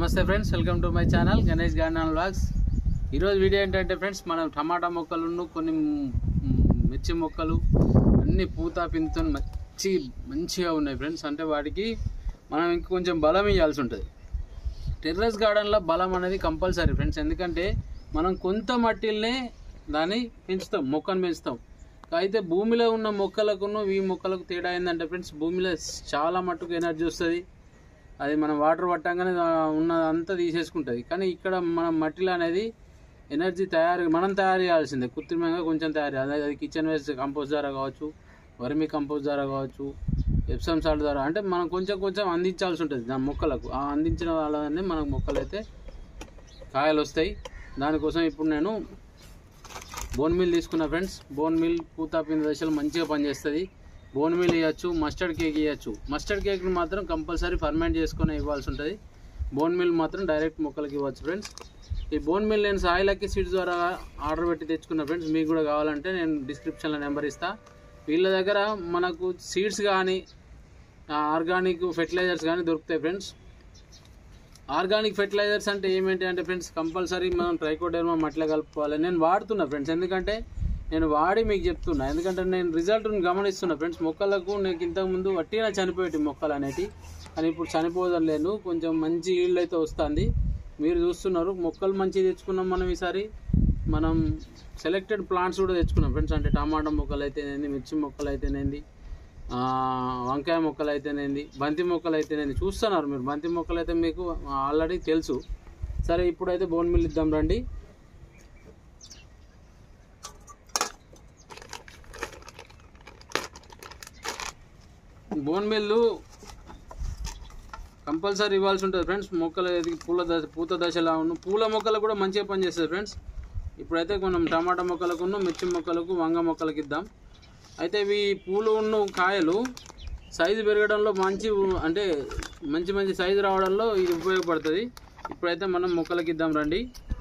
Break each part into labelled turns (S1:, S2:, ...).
S1: నమస్తే friends welcome to my channel Ganesh garden vlogs ఈరోజు video ఏంటంటే ఫ్రెండ్స్ మనం టమాటా మొక్కలను కొన్ని మ్, మిర్చి మొక్కలు అన్ని పూత పింతో మంచి మంచిగా ఉన్నాయి ఫ్రెండ్స్ అంటే వాటికి మనం ఇంకొంచెం బలం ఇవ్వాల్సి ఉంటుంది టెర్రస్ గార్డెన్లో బలం అనేది కంపల్సరీ ఫ్రెండ్స్ ఎందుకంటే మనం కొంత మట్టిల్నే దాన్ని పెంచుతాం మొక్కను పెంచుతాం అయితే భూమిలో ఉన్న మొక్కలకును ఈ మొక్కలకు తేడా ఏంటంటే ఫ్రెండ్స్ భూమిలో చాలా మట్టుకు ఎనర్జీ వస్తుంది అది మనం వాటర్ పట్టంగానే దా- ఉన్నదంతా తీసేసుకుంటుంది కానీ ఇక్కడ మనం మట్టిలో అనేది ఎనర్జీ తయారు మనం తయారు చేయాల్సిందే కృత్రిమంగా కొంచెం తయారు చేయాలి అది కిచెన్ వేస్ట్ కంపోస్ట్ ద్వారా కావచ్చు వర్మి కంపోస్ట్ ద్వారా కావచ్చు ఎప్సమ్ సాల్ట్ ద్వారా అంటే మనం కొంచెం కొంచెం అందించాల్సి ఉంటుంది దాని మొక్కలకు ఆ అందించిన వాళ్ళనే మనకు మొక్కలు అయితే కాయలు వస్తాయి దానికోసం ఇప్పుడు నేను బోన్ మిల్ తీసుకున్న ఫ్రెండ్స్ బోన్ మిల్ పూత పిండి దశలు మంచిగా పనిచేస్తుంది బోన్ మిల్ ఇవ్వచ్చు మస్టర్డ్ కేక్ ఇవ్వచ్చు మస్టర్డ్ కేక్ని మాత్రం కంపల్సరీ ఫర్మెంట్ చేసుకొని ఇవ్వాల్సి ఉంటుంది బోన్ మిల్ మాత్రం డైరెక్ట్ మొక్కలకి ఇవ్వచ్చు ఫ్రెండ్స్ ఈ బోన్ మిల్ నేను సాయిలకి సీడ్స్ ద్వారా ఆర్డర్ పెట్టి తెచ్చుకున్న ఫ్రెండ్స్ మీకు కూడా కావాలంటే నేను డిస్క్రిప్షన్లో నెంబర్ ఇస్తా వీళ్ళ దగ్గర మనకు సీడ్స్ కానీ ఆర్గానిక్ ఫెర్టిలైజర్స్ కానీ దొరుకుతాయి ఫ్రెండ్స్ ఆర్గానిక్ ఫెర్టిలైజర్స్ అంటే ఏమేంటి అంటే ఫ్రెండ్స్ కంపల్సరీ మనం ట్రైకోడెర్మా మట్టిలో కలుపుకోవాలి నేను వాడుతున్నా ఫ్రెండ్స్ ఎందుకంటే నేను వాడి మీకు చెప్తున్నా ఎందుకంటే నేను రిజల్ట్ని గమనిస్తున్నా ఫ్రెండ్స్ మొక్కలకు నాకు ఇంతకుముందు వట్టిగా చనిపోయేటి మొక్కలు అనేటి కానీ ఇప్పుడు చనిపోవడం లేదు కొంచెం మంచి ఈల్డ్ అయితే వస్తుంది మీరు చూస్తున్నారు మొక్కలు మంచిగా తెచ్చుకున్నాం మనం ఈసారి మనం సెలెక్టెడ్ ప్లాంట్స్ కూడా తెచ్చుకున్నాం ఫ్రెండ్స్ అంటే టమాటా మొక్కలు అయితేనేంది మిర్చి మొక్కలు అయితేనేంది ఆ, వంకాయ మొక్కలు అయితేనేంది బంతి మొక్కలు అయితేనేంది చూస్తున్నారు మీరు బంతి మొక్కలు అయితే మీకు ఆల్రెడీ తెలుసు సరే ఇప్పుడైతే బోన్ మిల్ ఇద్దాం రండి బోన్ మిల్లు కంపల్సరీ ఇవ్వాల్సి ఉంటుంది ఫ్రెండ్స్ మొక్కలు ఎదిగి పూల దశ పూత దశలా ఉన్న పూల మొక్కలు కూడా మంచిగా పనిచేస్తుంది ఫ్రెండ్స్ ఇప్పుడైతే మనం టమాటా మొక్కలకు మిర్చి మొక్కలకు వంగ మొక్కలకి ఇద్దాం అయితే ఇవి పూలు ఉన్న కాయలు సైజు పెరగడంలో మంచి ఉ- అంటే మంచి మంచి సైజు రావడంలో ఇది ఉపయోగపడుతుంది ఇప్పుడైతే మనం మొక్కలకి ఇద్దాం రండి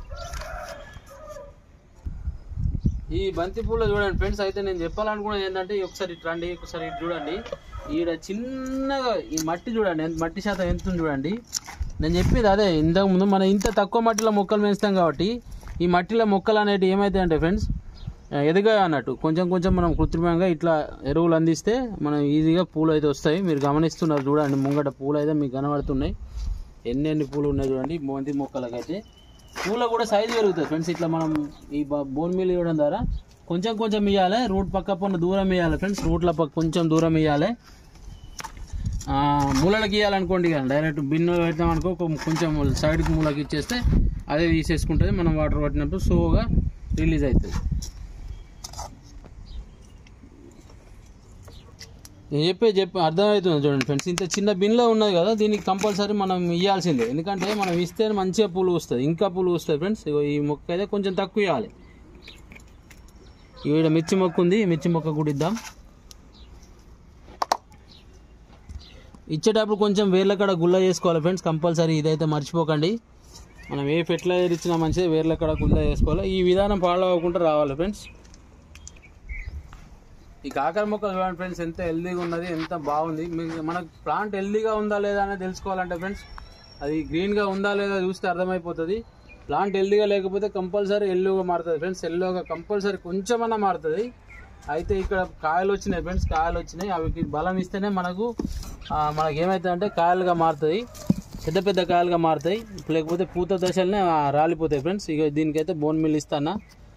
S1: ఈ బంతి పూలు చూడండి ఫ్రెండ్స్ అయితే నేను చెప్పాలనుకున్నది ఏంటంటే ఈ ఒకసారి ఇటు రండి ఒకసారి ఇటు చూడండి ఈడ చిన్నగా ఈ మట్టి చూడండి ఎంత- మట్టి శాతం ఎంత ఉంది చూడండి నేను చెప్పేది అదే ఇంతకు ముందు మనం ఇంత తక్కువ మట్టిలో మొక్కలు పెంచుతాం కాబట్టి ఈ మట్టిలో మొక్కలు అనేవి ఏమవుతాయి అంటే ఫ్రెండ్స్ ఎదిగాయి అన్నట్టు కొంచెం కొంచెం మనం కృత్రిమంగా ఇట్లా ఎరువులు అందిస్తే మనం ఈజీగా పూలు అయితే వస్తాయి మీరు గమనిస్తున్నారు చూడండి ముంగట పూలు అయితే మీకు కనబడుతున్నాయి ఎన్ని ఎన్ని పూలు ఉన్నాయి చూడండి బంతి మొక్కలకైతే పూల కూడా సైజు పెరుగుతుంది ఫ్రెండ్స్ ఇట్లా మనం ఈ బ- బోన్ మీల్ ఇవ్వడం ద్వారా కొంచెం కొంచెం ఇవ్వాలి రూట్ పక్క పన్న దూరం ఇవ్వాలి ఫ్రెండ్స్ రూట్ల పక్క కొంచెం దూరం ఇవ్వాలి ఆ, మూలలకి ఇవ్వాలనుకోండి ఇక డైరెక్ట్ బిన్ను పెట్టాం అనుకో కొ- కొంచెం సైడ్కి మూలకి ఇచ్చేస్తే అదే తీసేసుకుంటుంది మనం వాటర్ పట్టినప్పుడు స్లోగా రిలీజ్ అవుతుంది నేను చెప్పే చెప్పి అర్థమవుతుంది చూడండి ఫ్రెండ్స్ ఇంత చిన్న బిన్లో ఉన్నది కదా దీనికి కంపల్సరీ మనం ఇవ్వాల్సిందే ఎందుకంటే మనం ఇస్తే మంచిగా పూలు వస్తుంది ఇంకా పూలు వస్తాయి ఫ్రెండ్స్ ఇగో ఈ మొక్క అయితే కొంచెం తక్కువ ఇవ్వాలి ఈవిడ మిర్చి మొక్క ఉంది ఈ మిర్చి మొక్క కూడా ఇద్దాం ఇచ్చేటప్పుడు కొంచెం వేర్ల కాడ గుల్ల చేసుకోవాలి ఫ్రెండ్స్ కంపల్సరీ ఇదైతే మర్చిపోకండి మనం ఏ ఫెర్టిలైజర్ ఇచ్చినా మంచిది వేర్ల కాడ గుల్ల చేసుకోవాలి ఈ విధానం ఫాలో అవ్వకుండా రావాలి ఫ్రెండ్స్ ఈ కాకర మొక్కలు చూడండి ఫ్రెండ్స్ ఎంత హెల్దీగా ఉన్నది ఎంత బాగుంది మీకు మనకు ప్లాంట్ హెల్దీగా ఉందా లేదా అనేది తెలుసుకోవాలంటే ఫ్రెండ్స్ అది గ్రీన్గా ఉందా లేదా చూస్తే అర్థమైపోతుంది ప్లాంట్ హెల్దీగా లేకపోతే కంపల్సరీ ఎల్లోగా మారుతుంది ఫ్రెండ్స్ ఎల్లోగా కంపల్సరీ కొంచెమన్నా మారుతుంది అయితే ఇక్కడ కాయలు వచ్చినాయి ఫ్రెండ్స్ కాయలు వచ్చినాయి అవి బలం ఇస్తేనే మనకు ఆ, మనకి ఏమవుతుంది అంటే కాయలుగా మారుతాయి పెద్ద పెద్ద కాయలుగా మారుతాయి లేకపోతే పూత దశలనే ఆ, రాలిపోతాయి ఫ్రెండ్స్ ఇక దీనికైతే బోన్ మిల్ ఇస్తానా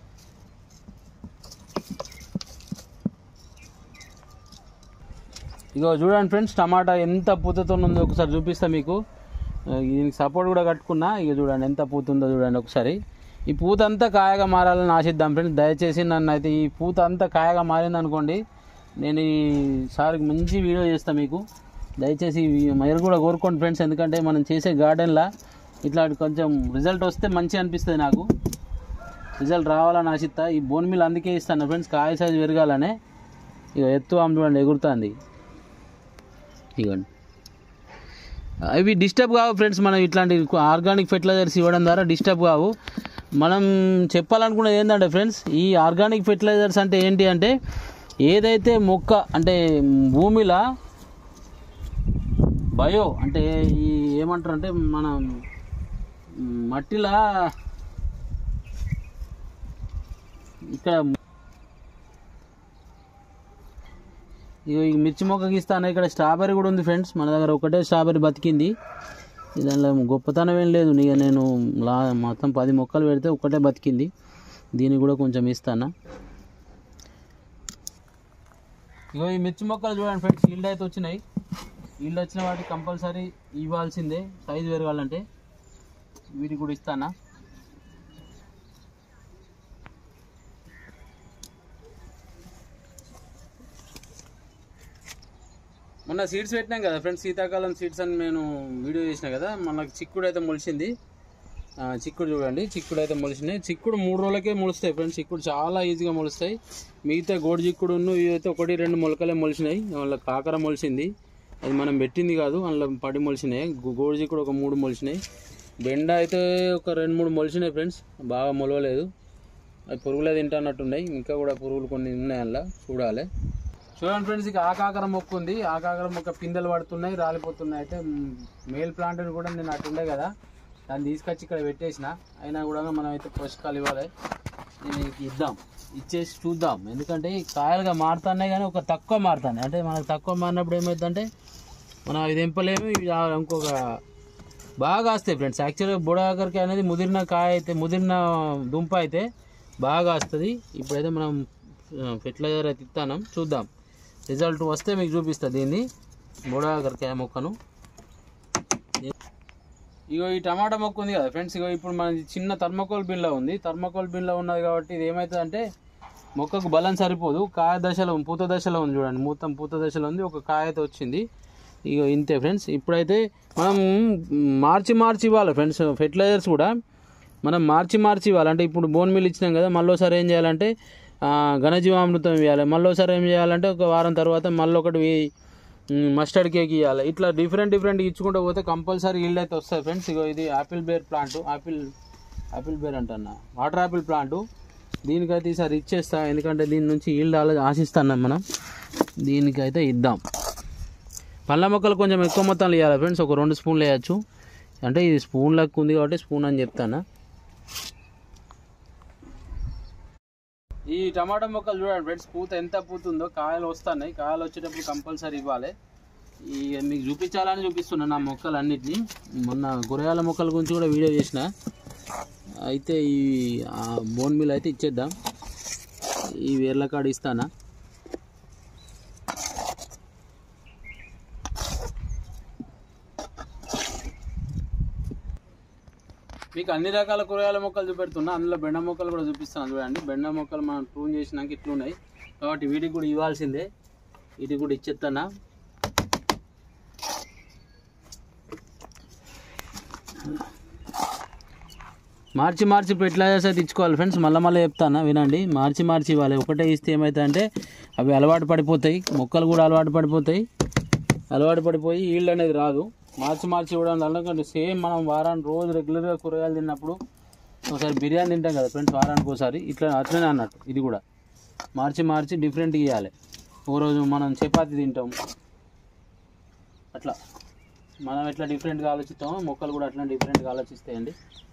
S1: ఇగో చూడండి ఫ్రెండ్స్ టమాటా ఎంత పూతతో ఉందో ఒకసారి చూపిస్తా మీకు ఆ, దీనికి సపోర్ట్ కూడా కట్టుకున్నా ఇక చూడండి ఎంత పూత ఉందో చూడండి ఒకసారి ఈ పూత అంతా కాయగా మారాలని ఆశిద్దాం ఫ్రెండ్స్ దయచేసి నన్ను అయితే ఈ పూత అంతా కాయగా మారింది అనుకోండి నేను ఈ సారికి మంచి వీడియో చేస్తాను మీకు దయచేసి ఇవి మీరు కూడా కోరుకోండి ఫ్రెండ్స్ ఎందుకంటే మనం చేసే గార్డెన్లో ఇట్లాంటి కొంచెం రిజల్ట్ వస్తే మంచిగా అనిపిస్తుంది నాకు రిజల్ట్ రావాలని ఆశిస్తా ఈ బోన్ మిల్ అందుకే ఇస్తాను ఫ్రెండ్స్ కాయ సైజు పెరగాలనే ఇక ఎత్తు ఆమె చూడండి ఎగురుతుంది ఇవ్వండి అవి డిస్టర్బ్ కావు ఫ్రెండ్స్ మనం ఇట్లాంటి ఆర్గానిక్ ఫెర్టిలైజర్స్ ఇవ్వడం ద్వారా డిస్టర్బ్ కావు మనం చెప్పాలనుకున్నది ఏంటంటే ఫ్రెండ్స్ ఈ ఆర్గానిక్ ఫెర్టిలైజర్స్ అంటే ఏంటి అంటే ఏదైతే మొక్క అంటే భూమిలో బయో అంటే ఈ ఏమంటారు అంటే మన మ్, మట్టిలా ఇక్కడ ఇగో ఈ మిర్చి మొక్కకి ఇస్తాను ఇక్కడ స్ట్రాబెర్రీ కూడా ఉంది ఫ్రెండ్స్ మన దగ్గర ఒకటే స్ట్రాబెర్రీ బతికింది దానిలో గొప్పతనం ఏం లేదు ఇక నేను లా మొత్తం పది మొక్కలు పెడితే ఒకటే బతికింది దీన్ని కూడా కొంచెం ఇస్తాను ఇగో ఈ మిర్చి మొక్కలు చూడండి ఫ్రెండ్స్ ఈల్డ్ అయితే వచ్చినాయి ఈల్డ్ వచ్చిన వాటికి కంపల్సరీ ఇవ్వాల్సిందే సైజు పెరగాలంటే వీటికి కూడా ఇస్తానా మొన్న సీడ్స్ పెట్టినాం కదా ఫ్రెండ్స్ శీతాకాలం సీడ్స్ అని నేను వీడియో చేసిన కదా మనకు చిక్కుడు అయితే మొలిచింది ఆ, చిక్కుడు చూడండి చిక్కుడు అయితే మొలిచినాయి చిక్కుడు మూడు రోజులకే మొలుస్తాయి ఫ్రెండ్స్ చిక్కుడు చాలా ఈజీగా మొలుస్తాయి మిగతా గోడు చిక్కుడు ఇవి అయితే ఒకటి రెండు మొలకలే మొలిచినాయి వాళ్ళ కాకర మొలిచింది అది మనం పెట్టింది కాదు అందులో పడి మొలిచినాయి గు- గోడు చిక్కుడు ఒక మూడు మొలిచినాయి బెండ అయితే ఒక రెండు మూడు మొలిచినాయి ఫ్రెండ్స్ బాగా మొలవలేదు అది పురుగులే తింటున్నట్టున్నాయి ఇంకా కూడా పురుగులు కొన్ని ఉన్నాయి అందులో చూడాలి చూడండి ఫ్రెండ్స్ ఇక ఆకాకర మొక్క ఉంది ఆకాకర మొక్క పిందెలు పడుతున్నాయి రాలిపోతున్నాయి అయితే మేల్ ప్లాంట్ కూడా నేను అటు ఉండే కదా దాన్ని తీసుకొచ్చి ఇక్కడ పెట్టేసిన అయినా కూడా మనం అయితే పోషకాలు ఇవ్వాలి దీనికి ఇద్దాం ఇచ్చేసి చూద్దాం ఎందుకంటే ఈ కాయలుగా మారుతున్నాయి కానీ ఒక తక్కువ మారుతున్నాయి అంటే మనకు తక్కువ మారినప్పుడు ఏమవుతుందంటే మనం ఇది ఎంపలేము ఇవి ఆ ఇంకొక బాగా వస్తాయి ఫ్రెండ్స్ యాక్చువల్గా బుడాకరికి అనేది ముదిరిన కాయ అయితే ముదిరిన దుంప అయితే బాగా వస్తుంది ఇప్పుడైతే మనం ఫెర్టిలైజర్ అయితే ఇస్తాను చూద్దాం రిజల్ట్ వస్తే మీకు చూపిస్తా దీన్ని బుడాకరికాయ మొక్కను ఇగో ఈ టమాటా మొక్క ఉంది కదా ఫ్రెండ్స్ ఇగో ఇప్పుడు మన చిన్న థర్మకోల్ బిన్లో ఉంది థర్మకోల్ బిన్లో ఉన్నది కాబట్టి ఇది ఏమవుతుందంటే మొక్కకు బలం సరిపోదు కాయ దశలో పూత దశలో ఉంది చూడండి మొత్తం పూత దశలో ఉంది ఒక కాయ అయితే వచ్చింది ఇక ఇంతే ఫ్రెండ్స్ ఇప్పుడైతే మనం మార్చి మార్చి ఇవ్వాలి ఫ్రెండ్స్ ఫెర్టిలైజర్స్ కూడా మనం మార్చి మార్చి ఇవ్వాలి అంటే ఇప్పుడు బోన్ మిల్ ఇచ్చినాం కదా మళ్ళీసారి ఏం చేయాలంటే ఆ, ఘనజీవామృతం ఇవ్వాలి మళ్ళీసారి ఏం చేయాలంటే ఒక వారం తర్వాత మళ్ళీ ఒకటి వే- ఉమ్, మస్టర్డ్ కేక్ ఇవ్వాలి ఇట్లా డిఫరెంట్ డిఫరెంట్ ఇచ్చుకుంటూ పోతే కంపల్సరీ ఈల్డ్ అయితే వస్తుంది ఫ్రెండ్స్ ఇగో ఇది apple ber plant apple apple ber అంటున్నా వాటర్ యాపిల్ ప్లాంట్ దీనికైతే ఈసారి ఇచ్చేస్తా ఎందుకంటే దీని నుంచి ఈల్డ్ ఆలో ఆశిస్తున్నాం మనం దీనికైతే ఇద్దాం పళ్ళ మొక్కలు కొంచెం ఎక్కువ మొత్తంలో ఇవ్వాలి ఫ్రెండ్స్ ఒక రెండు స్పూన్లు వేయచ్చు అంటే ఇది స్పూన్ లెక్క ఉంది కాబట్టి స్పూన్ అని చెప్తాను ఈ టమాటా మొక్కలు చూడండి ఫ్రెండ్స్ పూత ఎంత పూత ఉందో కాయలు వస్తున్నాయి కాయలు వచ్చేటప్పుడు కంపల్సరీ ఇవ్వాలి ఈ మీకు చూపించాలని చూపిస్తున్నా నా మొక్కలు అన్నిటిని మొన్న కూరగాయల మొక్కల గురించి కూడా వీడియో చేసిన అయితే ఈ బోన్ మిల్ అయితే ఇచ్చేద్దాం ఈ వేర్ల కాడ ఇస్తానా మీకు అన్ని రకాల కూరగాయల మొక్కలు చూపెడుతున్నా అందులో బెండ మొక్కలు కూడా చూపిస్తాను చూడండి బెండ మొక్కలు మనం ప్రూన్ చేసినాక ఇట్లున్నాయి కాబట్టి వీటికి కూడా ఇవ్వాల్సిందే వీటికి కూడా ఇచ్చేస్తానా మార్చి మార్చి ఫెర్టిలైజర్స్ అయితే ఇచ్చుకోవాలి ఫ్రెండ్స్ మళ్ళీ మళ్ళీ చెప్తాను వినండి మార్చి మార్చి ఇవ్వాలి ఒకటే ఇస్తే ఏమవుతుందంటే అవి అలవాటు పడిపోతాయి మొక్కలు కూడా అలవాటు పడిపోతాయి అలవాటు పడిపోయి ఈల్డ్ అనేది రాదు మార్చి మార్చి ఇవ్వడం వల్ల ఎందుకంటే సేమ్ మనం వారానికి రోజు రెగ్యులర్గా కూరగాయలు తిన్నప్పుడు ఒకసారి బిర్యానీ తింటాం కదా ఫ్రెండ్స్ వారానికి ఒకసారి ఇట్లా అట్లనే అన్నట్టు ఇది కూడా మార్చి మార్చి డిఫరెంట్గా ఇవ్వాలి ఓ రోజు మనం చపాతి తింటాం అట్లా మనం ఎట్లా డిఫరెంట్గా ఆలోచిస్తామో మొక్కలు కూడా అట్లా డిఫరెంట్గా ఆలోచిస్తాయండి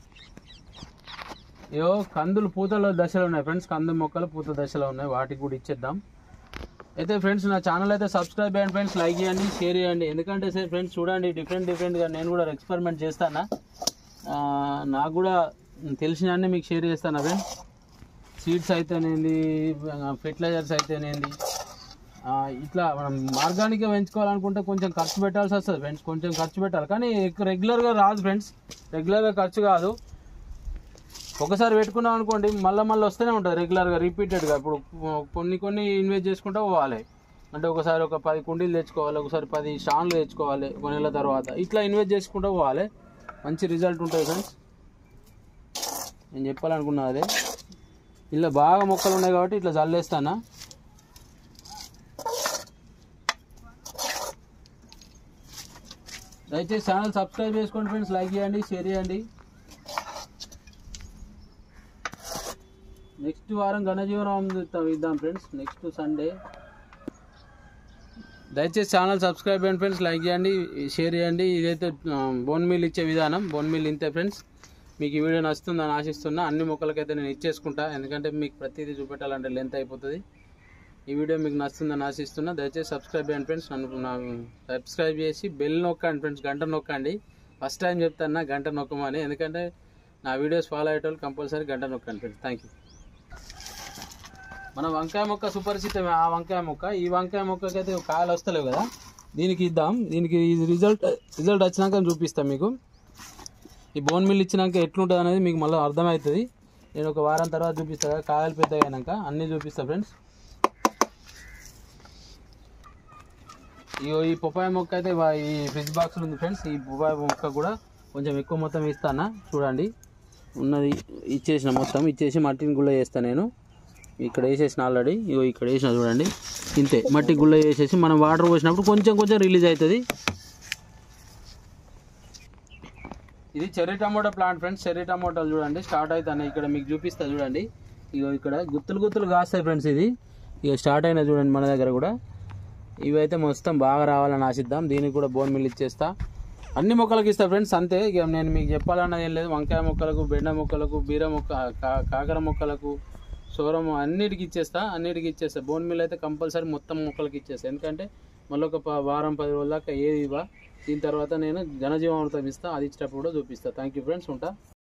S1: ఏవో కందులు పూతల దశలో ఉన్నాయి ఫ్రెండ్స్ కందు మొక్కలు పూత దశలో ఉన్నాయి వాటికి కూడా ఇచ్చేద్దాం అయితే ఫ్రెండ్స్ నా ఛానల్ అయితే సబ్స్క్రైబ్ చేయండి ఫ్రెండ్స్ లైక్ చేయండి షేర్ చేయండి ఎందుకంటే సార్ ఫ్రెండ్స్ చూడండి డిఫరెంట్ డిఫరెంట్గా నేను కూడా ఎక్స్పెరిమెంట్ చేస్తానా ఆ, నాకు కూడా తెలిసినవన్నీ మీకు షేర్ చేస్తాను ఫ్రెండ్స్ సీడ్స్ అయితేనేంది ఫెర్టిలైజర్స్ అయితేనేంది ఆ, ఇట్లా మనం ఆర్గానిక్గా పెంచుకోవాలనుకుంటే కొంచెం ఖర్చు పెట్టాల్సి వస్తుంది ఫ్రెండ్స్ కొంచెం ఖర్చు పెట్టాలి కానీ ఎక్కువ రెగ్యులర్గా రాదు ఫ్రెండ్స్ రెగ్యులర్గా ఖర్చు కాదు ఒకసారి పెట్టుకున్నాం అనుకోండి మళ్ళీ మళ్ళీ వస్తూనే ఉంటుంది రెగ్యులర్గా రిపీటెడ్గా ఇప్పుడు కొన్ని కొన్ని ఇన్వెస్ట్ చేసుకుంటూ పోవాలి అంటే ఒకసారి ఒక పది కుండీలు తెచ్చుకోవాలి ఒకసారి పది స్టాండ్లు తెచ్చుకోవాలి ఒక నెల తర్వాత ఇట్లా ఇన్వెస్ట్ చేసుకుంటూ పోవాలి మంచి రిజల్ట్ ఉంటుంది ఫ్రెండ్స్ నేను చెప్పాలనుకున్నా అదే ఇలా బాగా మొక్కలు ఉన్నాయి కాబట్టి ఇట్లా చల్లేస్తానా దయచేసి ఛానల్ సబ్స్క్రైబ్ చేసుకోండి ఫ్రెండ్స్ లైక్ చేయండి షేర్ చేయండి నెక్స్ట్ వారం ఘనజీవనం ఇద్దాం ఫ్రెండ్స్ నెక్స్ట్ సండే దయచేసి ఛానల్ సబ్స్క్రైబ్ చేయండి ఫ్రెండ్స్ లైక్ చేయండి షేర్ చేయండి ఇదైతే బోన్ మీల్ ఇచ్చే విధానం బోన్ మీల్ ఇంతే ఫ్రెండ్స్ మీకు ఈ వీడియో నచ్చుతుందని ఆశిస్తున్నా అన్ని మొక్కలకైతే నేను ఇచ్చేసుకుంటా ఎందుకంటే మీకు ప్రతిదీ చూపెట్టాలంటే లెంత్ అయిపోతుంది ఈ వీడియో మీకు నచ్చుతుందని ఆశిస్తున్నా దయచేసి సబ్స్క్రైబ్ చేయండి ఫ్రెండ్స్ నన్ను నాకు సబ్స్క్రైబ్ చేసి బెల్ నొక్కండి ఫ్రెండ్స్ గంట నొక్కండి ఫస్ట్ టైం చెప్తాను గంట నొక్కమని ఎందుకంటే నా వీడియోస్ ఫాలో అయ్యేటోళ్ళు కంపల్సరీ గంట నొక్కండి ఫ్రెండ్స్ థ్యాంక్ యూ మన వంకాయ మొక్క సుపరిచితమే ఆ వంకాయ మొక్క ఈ వంకాయ మొక్కకైతే కాయలు వస్తలేవు కదా దీనికి ఇద్దాం దీనికి రిజల్ట్ రిజల్ట్ వచ్చినాక చూపిస్తాం మీకు ఈ బోన్ మిల్ ఇచ్చినాక ఎట్లుంటుంది అనేది మీకు మళ్ళీ అర్థమవుతుంది నేను ఒక వారం తర్వాత చూపిస్తాను కదా, కాయలు పెద్ద అయినాక అన్నీ చూపిస్తా ఫ్రెండ్స్ ఇగో ఈ పొపాయ మొక్క అయితే వా- ఈ ఫ్రిడ్జ్ బాక్స్లో ఉంది ఫ్రెండ్స్ ఈ పొపాయ మొక్క కూడా కొంచెం ఎక్కువ మొత్తం ఇస్తానా చూడండి ఉన్నది ఇచ్చేసిన మొత్తం ఇచ్చేసి మట్టిని గుళ్ళ చేస్తాను నేను ఇక్కడ వేసేసిన ఆల్రెడీ ఇగో ఇక్కడ వేసిన చూడండి ఇంతే మట్టి గుళ్ళ వేసేసి మనం వాటర్ పోసినప్పుడు కొంచెం కొంచెం రిలీజ్ అవుతుంది ఇది cherry tomato plant friends cherry టమాటోలు చూడండి స్టార్ట్ అవుతాయి ఇక్కడ మీకు చూపిస్తా చూడండి ఇగో ఇక్కడ గుత్తులు గుత్తులు కాస్తాయి ఫ్రెండ్స్ ఇది ఇక స్టార్ట్ అయినా చూడండి మన దగ్గర కూడా ఇవైతే మొత్తం బాగా రావాలని ఆశిద్దాం దీనికి కూడా బోన్ మిల్ ఇచ్చేస్తా అన్ని మొక్కలకు ఇస్తా ఫ్రెండ్స్ అంతే ఇక నేను మీకు చెప్పాలన్నది ఏం లేదు వంకాయ మొక్కలకు బెండ మొక్కలకు బీర మొక్క కా- కాకర మొక్కలకు సోరం అన్నిటికి ఇచ్చేస్తా అన్నిటికి ఇచ్చేస్తా బోన్ మిల్ అయితే కంపల్సరీ మొత్తం మొక్కలకి ఇచ్చేస్తా ఎందుకంటే మళ్ళీ ఒక ప- వారం పది రోజుల దాకా ఏది ఇవ్వ దీని తర్వాత నేను ఘనజీవామృతం ఇస్తా అది ఇచ్చేటప్పుడు కూడా చూపిస్తా థ్యాంక్ యూ ఫ్రెండ్స్ ఉంటా